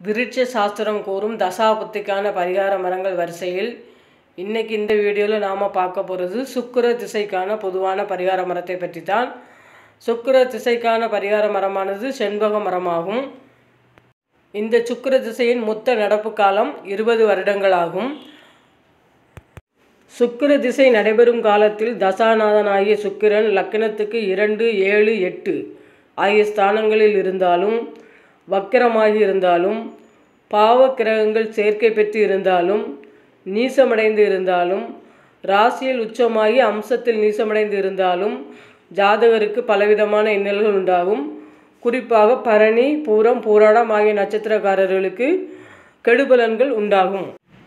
விருட்ச சாஸ்திரம் கூறும் தசாபுத்திக்கான பரிகார மரங்கள் வரிசையில் இன்னைக்கு இந்த வீடியோவில் நாம் பார்க்க போகிறது சுக்கிர திசைக்கான பொதுவான பரிகார மரத்தை பற்றி தான் சுக்கிர திசைக்கான பரிகார மரமானது செண்பக மரமாகும் இந்த சுக்கிர திசையின் மொத்த நடப்பு காலம் இருபது வருடங்களாகும் சுக்கிர திசை நடைபெறும் காலத்தில் தசாநாதனாகிய சுக்கிரன் லக்னத்துக்கு இரண்டு ஏழு எட்டு ஆகிய ஸ்தானங்களில் இருந்தாலும் வக்கிரமாகி இருந்தாலும் பாவ கிரகங்கள் சேர்க்கை பெற்று இருந்தாலும் நீசமடைந்து இருந்தாலும் ராசியில் உச்சமாகி அம்சத்தில் நீசமடைந்து இருந்தாலும் ஜாதகருக்கு பலவிதமான இன்னல்கள் உண்டாகும் குறிப்பாக பரணி பூரம் பூராடம் ஆகிய நட்சத்திரக்காரர்களுக்கு கெடுபலன்கள் உண்டாகும்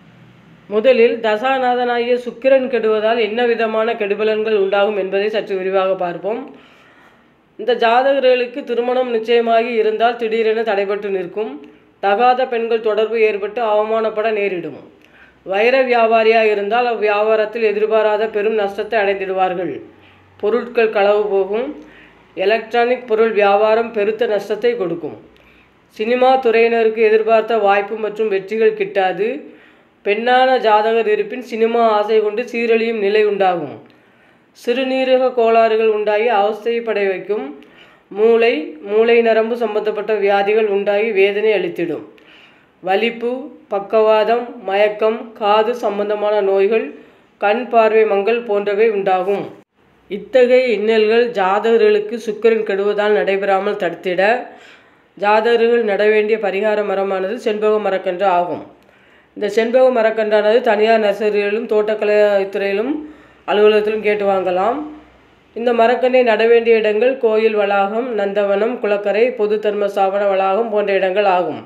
முதலில் தசாநாதனாகிய சுக்கிரன் கெடுவதால் என்ன விதமான கெடுபலன்கள் உண்டாகும் என்பதை சற்று விரிவாக பார்ப்போம் இந்த ஜாதகர்களுக்கு திருமணம் நிச்சயமாகி இருந்தால் திடீரென தடைபட்டு நிற்கும் தகாத பெண்கள் தொடர்பு ஏற்பட்டு அவமானப்பட நேரிடும் வைர வியாபாரியாக இருந்தால் அவ்வியாபாரத்தில் எதிர்பாராத பெரும் நஷ்டத்தை அடைந்திடுவார்கள் பொருட்கள் களவு போகும் எலக்ட்ரானிக் பொருள் வியாபாரம் பெருத்த நஷ்டத்தை கொடுக்கும் சினிமா துறையினருக்கு எதிர்பார்த்த வாய்ப்பு மற்றும் வெற்றிகள் கிட்டாது பெண்ணான ஜாதகர் இருப்பின் சினிமா ஆசை கொண்டு சீரழியும் நிலை உண்டாகும் சிறுநீரக கோளாறுகள் உண்டாகி அவஸ்தைப்படை வைக்கும் மூளை மூளை நரம்பு சம்பந்தப்பட்ட வியாதிகள் உண்டாகி வேதனை அளித்திடும் வலிப்பு பக்கவாதம் மயக்கம் காது சம்பந்தமான நோய்கள் கண் பார்வை மங்கல் போன்றவை உண்டாகும் இத்தகைய இன்னல்கள் ஜாதகர்களுக்கு சுக்கிரன் கெடுவதால் நடைபெறாமல் தடுத்திட ஜாதகர்கள் நட வேண்டிய பரிகார மரமானது செண்பக மரக்கன்று ஆகும் இந்த செண்பக மரக்கன்றானது தனியார் நர்சரிகளிலும் தோட்டக்கலை துறையிலும் அலுவலகத்திலும் கேட்டு வாங்கலாம் இந்த மரக்கன்றை நட வேண்டிய இடங்கள் கோயில் வளாகம் நந்தவனம் குளக்கரை பொது தர்ம ஸ்தாபன வளாகம் போன்ற இடங்கள் ஆகும்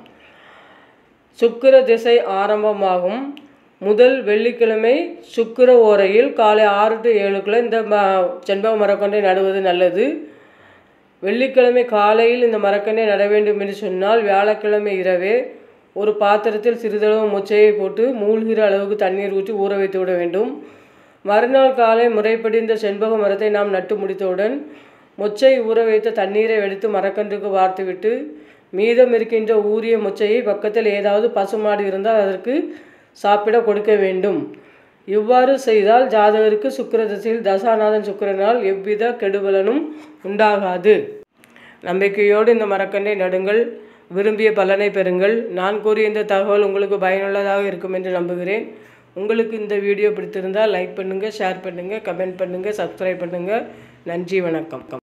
சுக்கிர திசை ஆரம்பமாகும் முதல் வெள்ளிக்கிழமை சுக்கிர ஓரையில் காலை ஆறு டு ஏழுக்குள்ளே இந்த ம செண்பக மரக்கன்றை நடுவது நல்லது வெள்ளிக்கிழமை காலையில் இந்த மரக்கன்றை நட வேண்டும் என்று சொன்னால் வியாழக்கிழமை இரவே ஒரு பாத்திரத்தில் சிறிதளவு முச்சையை போட்டு மூழ்கிற அளவுக்கு தண்ணீர் ஊற்றி ஊற வைத்து விட வேண்டும் மறுநாள் காலை முறைப்படி இந்த செண்பக மரத்தை நாம் நட்டு முடித்தவுடன் மொச்சை ஊற வைத்த தண்ணீரை எடுத்து மரக்கன்றுக்கு வார்த்துவிட்டு மீதம் இருக்கின்ற ஊறிய மொச்சையை பக்கத்தில் ஏதாவது பசுமாடு இருந்தால் அதற்கு சாப்பிட கொடுக்க வேண்டும் இவ்வாறு செய்தால் ஜாதகருக்கு சுக்கிர திசையில் தசாநாதன் சுக்கிரனால் எவ்வித கெடுபலனும் உண்டாகாது நம்பிக்கையோடு இந்த மரக்கன்றை நடுங்கள் விரும்பிய பலனை பெறுங்கள் நான் கூறிய இந்த தகவல் உங்களுக்கு பயனுள்ளதாக இருக்கும் என்று நம்புகிறேன் உங்களுக்கு இந்த வீடியோ பிடித்திருந்தால் லைக் பண்ணுங்கள் ஷேர் பண்ணுங்கள் கமெண்ட் பண்ணுங்கள் சப்ஸ்கிரைப் பண்ணுங்கள் நன்றி வணக்கம்